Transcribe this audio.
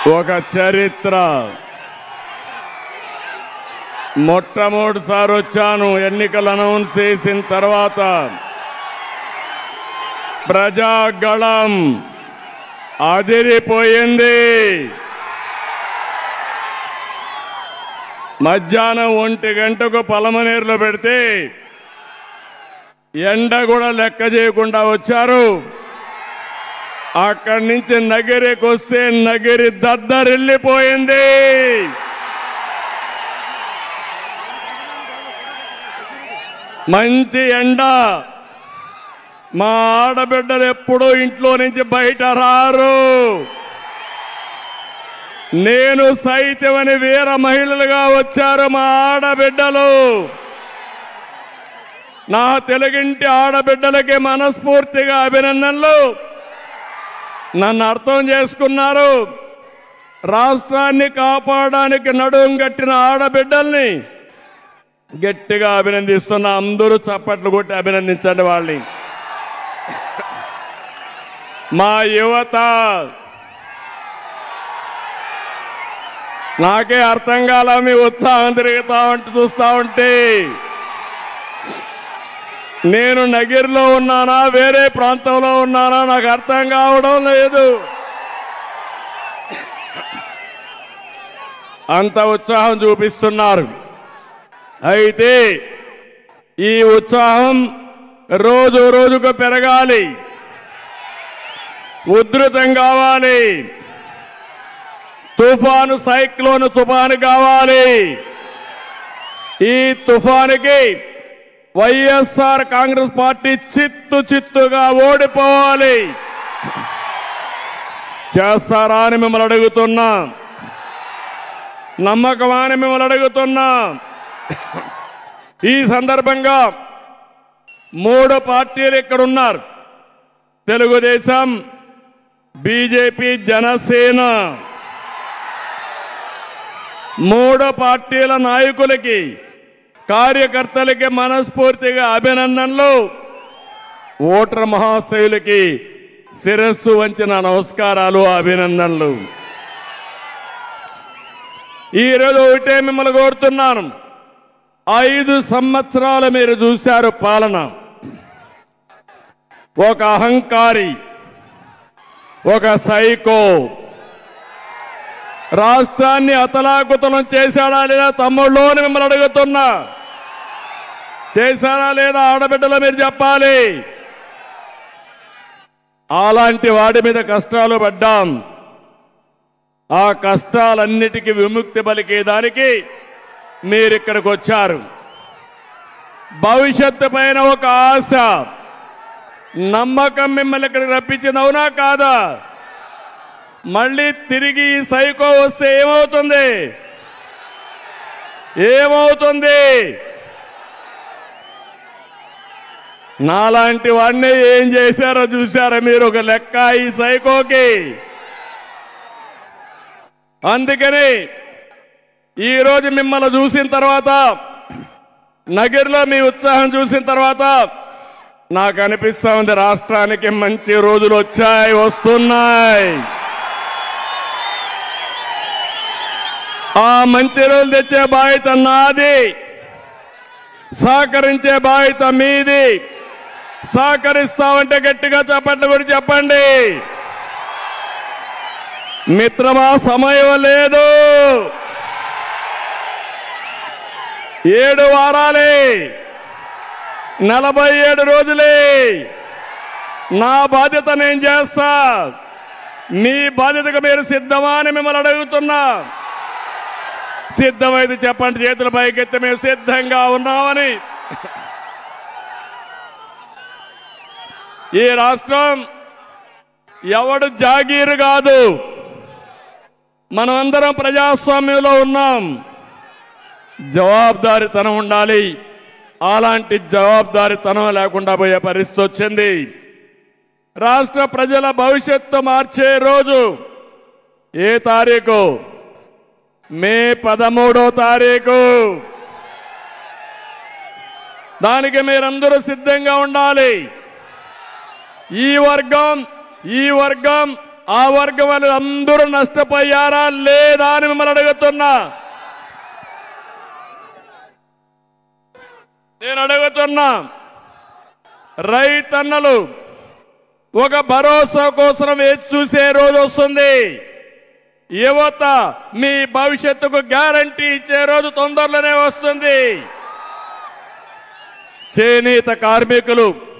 ఒక చరిత్ర మొట్టమొదటిసారి వచ్చాను ఎన్నికలు అనౌన్స్ చేసిన తర్వాత ప్రజాగళం అదిరిపోయింది మధ్యాహ్నం ఒంటి గంటకు పలమనేరులో పెడితే ఎండ కూడా లెక్క చేయకుండా వచ్చారు అక్కడి నుంచి నగిరికి వస్తే నగిరి దద్దరిల్లిపోయింది మంచి ఎండ మా ఆడబిడ్డలు ఎప్పుడూ ఇంట్లో నుంచి బయట రారు నేను సైతమని వీర మహిళలుగా వచ్చారు మా ఆడబిడ్డలు నా తెలుగింటి ఆడబిడ్డలకి మనస్ఫూర్తిగా అభినందనలు నన్ను అర్థం చేసుకున్నారు రాష్ట్రాన్ని కాపాడడానికి నడుం కట్టిన ఆడబిడ్డల్ని గట్టిగా అభినందిస్తున్న అందరూ చప్పట్లు కొట్టి అభినందించండి వాళ్ళని మా యువత నాకే అర్థం కాల మీ ఉత్సాహం తిరుగుతా ఉంటే చూస్తా ఉంటే నేను నగిరిలో ఉన్నానా వేరే ప్రాంతంలో ఉన్నానా నాకు అర్థం కావడం లేదు అంత ఉత్సాహం చూపిస్తున్నారు అయితే ఈ ఉత్సాహం రోజు రోజుకు పెరగాలి ఉధృతం కావాలి తుఫాను సైక్లోన్ తుఫాను కావాలి ఈ తుఫానుకి వైఎస్ఆర్ కాంగ్రెస్ పార్టీ చిత్తు చిత్తుగా ఓడిపోవాలి చేస్తారా అని మిమ్మల్ని అడుగుతున్నా నమ్మకమా అని మిమ్మల్ని అడుగుతున్నా ఈ సందర్భంగా మూడు పార్టీలు ఇక్కడ ఉన్నారు తెలుగుదేశం బీజేపీ జనసేన మూడు పార్టీల నాయకులకి కార్యకర్తలకి మనస్ఫూర్తిగా అభినందనలు ఓటర్ మహాశయులకి శిరస్సు వంచిన నమస్కారాలు అభినందనలు ఈరోజు ఒకటే మిమ్మల్ని కోరుతున్నాను ఐదు సంవత్సరాలు మీరు చూశారు పాలన ఒక అహంకారి ఒక సైకో రాష్ట్రాన్ని అతలాకుతలం చేశాడా లేదా తమ్ముళ్ళు అని మిమ్మల్ని అడుగుతున్నా చేశారా లేదా ఆడబిడ్డలు మీరు చెప్పాలి అలాంటి వాడి మీద కష్టాలు పడ్డాం ఆ కష్టాలన్నిటికీ విముక్తి పలికేదానికి మీరు ఇక్కడికి వచ్చారు భవిష్యత్తు పైన ఒక ఆశ నమ్మకం మిమ్మల్ని ఇక్కడికి రప్పించింది అవునా కాదా మళ్ళీ తిరిగి ఈ సైకో వస్తే ఏమవుతుంది ఏమవుతుంది నాలాంటి వాడిని ఏం చేశారో చూశారా మీరు ఒక లెక్క ఈ సైకోకి అందుకని ఈరోజు మిమ్మల్ని చూసిన తర్వాత నగిరిలో మీ ఉత్సాహం చూసిన తర్వాత నాకు అనిపిస్తా ఉంది రాష్ట్రానికి మంచి రోజులు వచ్చాయి వస్తున్నాయి ఆ మంచి రోజులు తెచ్చే బాధ్యత నాది సహకరించే బాధ్యత మీది సహకరిస్తామంటే గట్టిగా చెప్పండి కూడా చెప్పండి మిత్రమా సమయం లేదు ఏడు వారాలే నలభై ఏడు రోజులే నా బాధ్యత నేను చేస్తా మీ బాధ్యతకు మీరు సిద్ధమా అని మిమ్మల్ని అడుగుతున్నా సిద్ధమైతే చెప్పండి చేతుల పైకెత్తి మేము సిద్ధంగా ఉన్నామని ఈ రాష్ట్రం ఎవడు జాగీరు కాదు మనమందరం ప్రజాస్వామ్యంలో ఉన్నాం జవాబుదారితనం ఉండాలి అలాంటి జవాబుదారితనం లేకుండా పోయే పరిస్థితి వచ్చింది రాష్ట్ర ప్రజల భవిష్యత్తు మార్చే రోజు ఏ తారీఖు మే పదమూడో తారీఖు దానికి మీరందరూ సిద్ధంగా ఉండాలి ఈ వర్గం ఈ వర్గం ఆ వర్గం వాళ్ళు అందరూ నష్టపోయారా లేదా అని మిమ్మల్ని అడుగుతున్నా నేను అడుగుతున్నా రైతన్నలు ఒక భరోసా కోసం వేచి చూసే రోజు వస్తుంది యువత మీ భవిష్యత్తుకు గ్యారంటీ ఇచ్చే రోజు తొందరలోనే వస్తుంది చేనేత కార్మికులు